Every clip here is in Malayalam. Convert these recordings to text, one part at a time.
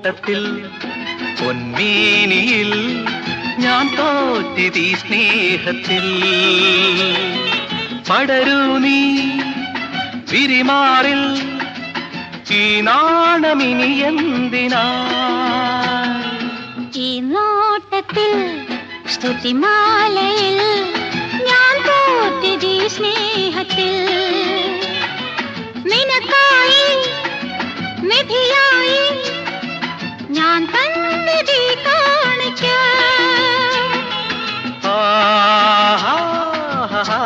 നോട്ടത്തിൽ പൊന്മേനിയിൽ ഞാൻ തോറ്റിതീ സ്നേഹത്തിൽ പടരൂ നീ വിരിമാറിൽ ഈ നാണമിനി എന്തിനാ ഈ നോട്ടത്തിൽ സ്തുതിമാലയിൽ ഞാൻ തോറ്റിതി സ്നേഹത്തിൽ നിനക്കായി നിധിയായി ഞാൻ തന്നിതി കാണിക്കാം ആഹാ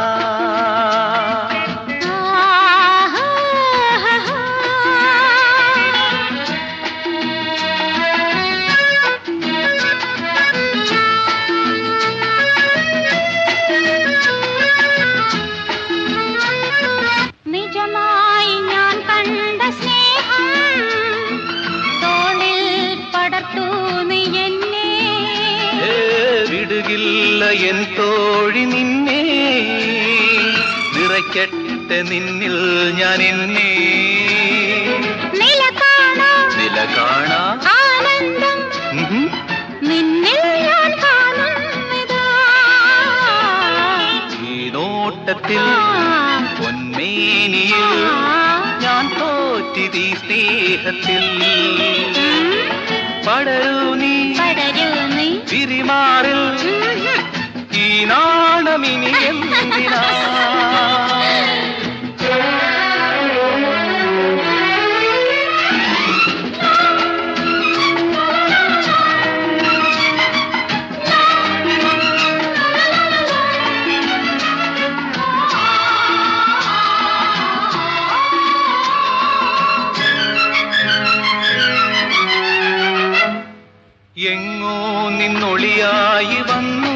നിജമായി ഞാൻ കണ്ട സ്നേഹം തോളിൽ പടർത്തു നീ എന്നെ ഏ, വിടുകില്ല എൻ തോഴി നിന്നെ നിറയ്ക്കട്ടെ നിന്നിൽ ഞാൻ എന്നെ നില കാണാം നില കാണാ ആനന്ദം ഉഹും. നിന്നിൽ ഞാൻ കാണുന്നിതാ ഈ നോട്ടത്തിൽ ആ, പൊന്മേനിയിൽ ഞാൻ തോറ്റിതീ സ്നേഹത്തിൽ ഉം, പടരൂ നീ പടരൂ നീ വിരിമാറിൽ ഉം, ഈ നാണമിനി എന്തിനാ എങ്ങോ നിന്നൊളിയായി വന്നു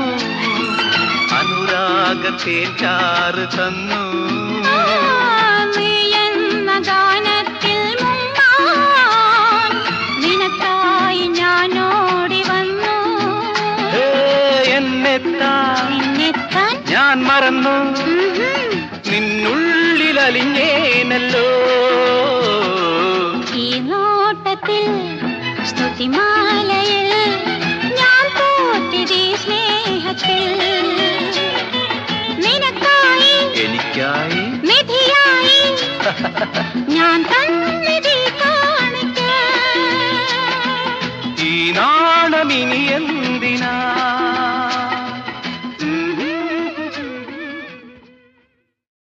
അനുരാഗത്തേറ്റാറ് തന്നു നീ എന്ന ഗാനത്തിൽ മുങ്ങാൻ നിനക്കായി ഞാൻ ഓടി വന്നു ഹേ, എന്നെത്താൻ നിന്നെത്താൻ ഞാൻ മറന്നു ഉഹും. നിന്നുള്ളിൽ അലിഞ്ഞേനല്ലോ ഈ നോട്ടത്തിൽ സ്തുതിമാലയിൽ ഞാൻ തോറ്റിതി സ്നേഹത്തിൽ നിനക്കായി എനിക്കായി നിധിയായി ഞാൻ തന്നിതി കാണിക്കാം ഈ നാണമിനി എന്തിനാ